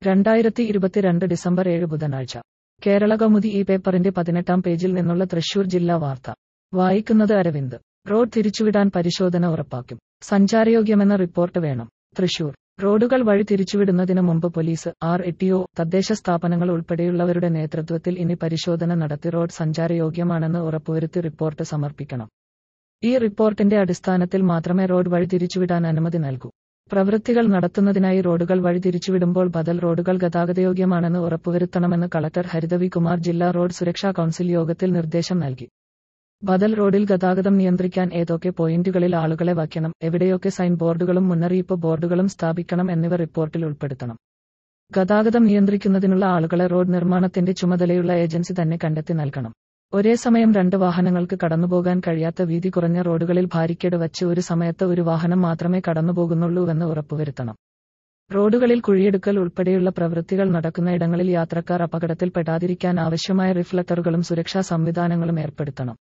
രണ്ടായിരത്തി ഇരുപത്തിരണ്ട് ഡിസംബർ ഏഴ് ബുധനാഴ്ച കേരള കൗമുദി ഈ പേപ്പറിന്റെ പതിനെട്ടാം പേജിൽ നിന്നുള്ള തൃശൂർ ജില്ലാ വാർത്ത വായിക്കുന്നത് അരവിന്ദ് റോഡ് തിരിച്ചുവിടാൻ പരിശോധന ഉറപ്പാക്കും സഞ്ചാരയോഗ്യമെന്ന റിപ്പോർട്ട് വേണം തൃശൂർ റോഡുകൾ വഴി തിരിച്ചുവിടുന്നതിന് മുമ്പ് പോലീസ് ആർ എട്ടിഒ തദ്ദേശ സ്ഥാപനങ്ങൾ ഉൾപ്പെടെയുള്ളവരുടെ നേതൃത്വത്തിൽ ഇനി പരിശോധന നടത്തി റോഡ് സഞ്ചാരയോഗ്യമാണെന്ന് ഉറപ്പുവരുത്തി റിപ്പോർട്ട് സമർപ്പിക്കണം ഈ റിപ്പോർട്ടിന്റെ അടിസ്ഥാനത്തിൽ മാത്രമേ റോഡ് വഴി തിരിച്ചുവിടാൻ അനുമതി നൽകൂ പ്രവൃത്തികൾ നടത്തുന്നതിനായി റോഡുകൾ വഴി തിരിച്ചുവിടുമ്പോൾ ബദൽ റോഡുകൾ ഗതാഗതയോഗ്യമാണെന്ന് ഉറപ്പുവരുത്തണമെന്ന് കളക്ടർ ഹരിതവി കുമാർ ജില്ലാ റോഡ് സുരക്ഷാ കൌൺസിൽ യോഗത്തിൽ നിർദ്ദേശം നൽകി ബദൽ റോഡിൽ ഗതാഗതം നിയന്ത്രിക്കാൻ ഏതൊക്കെ പോയിന്റുകളിൽ ആളുകളെ വയ്ക്കണം എവിടെയൊക്കെ സൈൻ ബോർഡുകളും മുന്നറിയിപ്പ് ബോർഡുകളും സ്ഥാപിക്കണം എന്നിവ റിപ്പോർട്ടിൽ ഉൾപ്പെടുത്തണം ഗതാഗതം നിയന്ത്രിക്കുന്നതിനുള്ള ആളുകളെ റോഡ് നിർമ്മാണത്തിന്റെ ചുമതലയുള്ള ഏജൻസി തന്നെ കണ്ടെത്തി നൽകണം ഒരേ സമയം രണ്ട് വാഹനങ്ങൾക്ക് കടന്നുപോകാൻ കഴിയാത്ത വീതി കുറഞ്ഞ റോഡുകളിൽ ബാരിക്കേഡ് വച്ച് ഒരു സമയത്ത് ഒരു വാഹനം മാത്രമേ കടന്നുപോകുന്നുള്ളൂവെന്ന് ഉറപ്പുവരുത്തണം റോഡുകളിൽ കുഴിയെടുക്കൽ ഉൾപ്പെടെയുള്ള പ്രവൃത്തികൾ നടക്കുന്ന ഇടങ്ങളിൽ യാത്രക്കാർ അപകടത്തിൽപ്പെടാതിരിക്കാൻ ആവശ്യമായ റിഫ്ലക്ടറുകളും സുരക്ഷാ സംവിധാനങ്ങളും ഏർപ്പെടുത്തണം